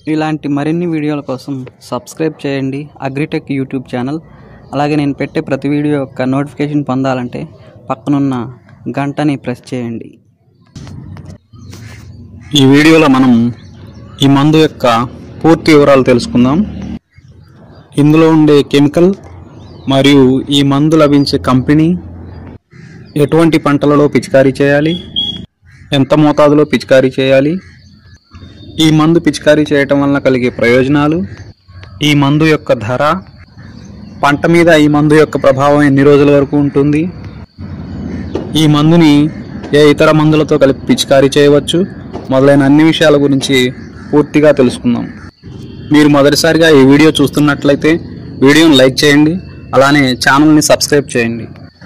ఇలాంటి మరిన్ని వీడియోల కోసం సబ్స్క్రైబ్ చేయండి అగ్రిటెక్ యూట్యూబ్ ఛానల్ అలాగే నేను పెట్టే ప్రతి వీడియో యొక్క నోటిఫికేషన్ పొందాలంటే పక్కనున్న గంటని ప్రెస్ చేయండి ఈ వీడియోలో మనం ఈ మందు యొక్క పూర్తి వివరాలు తెలుసుకుందాం ఇందులో ఉండే కెమికల్ మరియు ఈ మందు లభించే కంపెనీ ఎటువంటి పంటలలో పిచికారీ చేయాలి ఎంత మోతాదులో పిచికారీ చేయాలి ఈ మందు పిచికారీ చేయటం వలన కలిగే ప్రయోజనాలు ఈ మందు యొక్క ధర పంట మీద ఈ మందు యొక్క ప్రభావం ఎన్ని రోజుల వరకు ఉంటుంది ఈ మందుని ఏ ఇతర మందులతో కలిపి పిచికారీ చేయవచ్చు మొదలైన అన్ని విషయాల గురించి పూర్తిగా తెలుసుకుందాం మీరు మొదటిసారిగా ఈ వీడియో చూస్తున్నట్లయితే వీడియోని లైక్ చేయండి అలానే ఛానల్ని సబ్స్క్రైబ్ చేయండి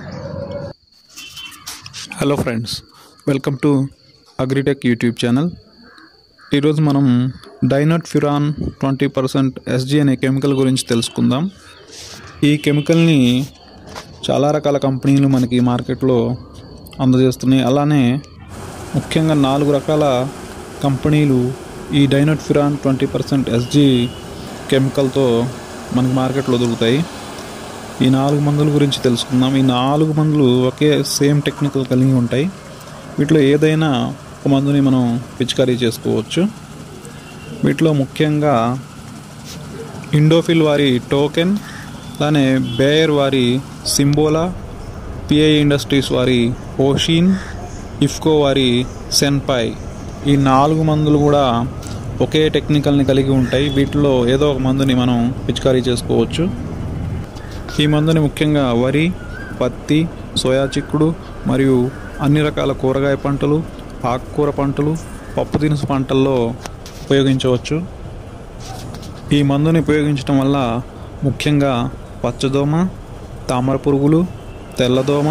hello friends welcome to Agritech YouTube channel ఈరోజు మనం dinotefuran twenty percent SG అనే కెమికల్ గురించి తెలుసుకుందాం ఈ కెమికల్ని చాలా రకాల కంపెనీలు మనకి మార్కెట్లో అందజేస్తున్నాయి అలానే ముఖ్యంగా నాలుగు రకాల కంపెనీలు ఈ dinotefuran twenty percent SG కెమికల్తో మనకి మార్కెట్లో దొరుకుతాయి ఈ నాలుగు మందుల గురించి తెలుసుకుందాం ఈ నాలుగు మందులు ఒకే సేమ్ టెక్నికల్ కలిగి ఉంటాయి వీటిలో ఏదైనా ఒక మందుని మనం పిచికారీ చేసుకోవచ్చు వీటిలో ముఖ్యంగా ఇండోఫిల్ వారి టోకెన్ అలానే బేయర్ వారి సింబోలా పిఐ ఇండస్ట్రీస్ వారి ఓషిన్ ఇఫ్కో వారి సెన్పాయ్ ఈ నాలుగు మందులు కూడా ఒకే టెక్నికల్ని కలిగి ఉంటాయి వీటిలో ఏదో ఒక మందుని మనం పిచికారీ చేసుకోవచ్చు ఈ మందుని ముఖ్యంగా వరి పత్తి సోయా చిక్కుడు మరియు అన్ని రకాల కూరగాయ పంటలు ఆకుకూర పంటలు పప్పు దినుసు పంటల్లో ఉపయోగించవచ్చు ఈ మందుని ఉపయోగించడం వల్ల ముఖ్యంగా పచ్చదోమ తామర పురుగులు తెల్లదోమ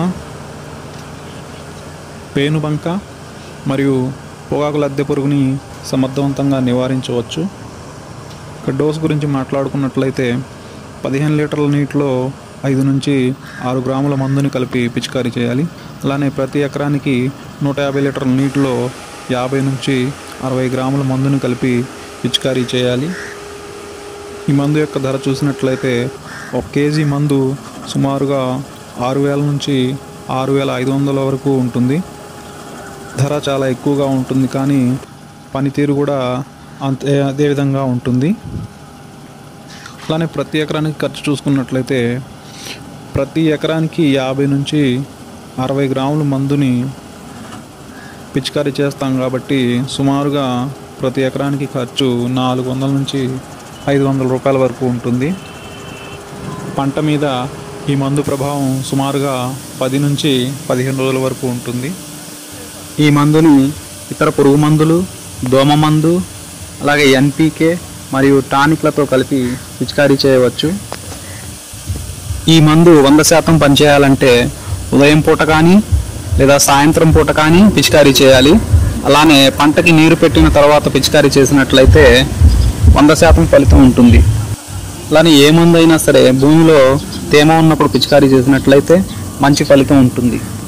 పేనుబంక మరియు పొగాకు లద్దె పురుగుని సమర్థవంతంగా నివారించవచ్చు ఇక డోస్ గురించి మాట్లాడుకున్నట్లయితే పదిహేను లీటర్ల నీటిలో ఐదు నుంచి ఆరు గ్రాముల మందుని కలిపి పిచికారీ చేయాలి అలానే ప్రతి ఎకరానికి నూట యాభై లీటర్ల నీటిలో యాభై నుంచి అరవై గ్రాముల మందుని కలిపి పిచికారీ చేయాలి ఈ మందు యొక్క ధర చూసినట్లయితే ఒక కేజీ మందు సుమారుగా ఆరు వేల నుంచి ఆరు వేల ఐదు వందల వరకు ఉంటుంది ధర చాలా ఎక్కువగా ఉంటుంది కానీ పనితీరు కూడా అంతే అదే విధంగా ఉంటుంది అలానే ప్రతి ఎకరానికి ఖర్చు చూసుకున్నట్లయితే ప్రతి ఎకరానికి యాభై నుంచి అరవై గ్రాముల మందుని పిచికారీ చేస్తాం కాబట్టి సుమారుగా ప్రతి ఎకరానికి ఖర్చు నాలుగు వందల నుంచి ఐదు వందల రూపాయల వరకు ఉంటుంది పంట మీద ఈ మందు ప్రభావం సుమారుగా పది నుంచి పదిహేను రోజుల వరకు ఉంటుంది ఈ మందుని ఇతర పురుగు మందులు దోమ మందు అలాగే ఎన్పీకే మరియు టానిక్లతో కలిపి పిచికారీ చేయవచ్చు ఈ మందు వంద శాతం పనిచేయాలంటే ఉదయం పూట కానీ లేదా సాయంత్రం పూట కానీ పిచికారీ చేయాలి అలానే పంటకి నీరు పెట్టిన తర్వాత పిచికారీ చేసినట్లయితే వంద శాతం ఫలితం ఉంటుంది అలానే ఏ మందు అయినా సరే భూమిలో తేమ ఉన్నప్పుడు పిచికారీ చేసినట్లయితే మంచి ఫలితం ఉంటుంది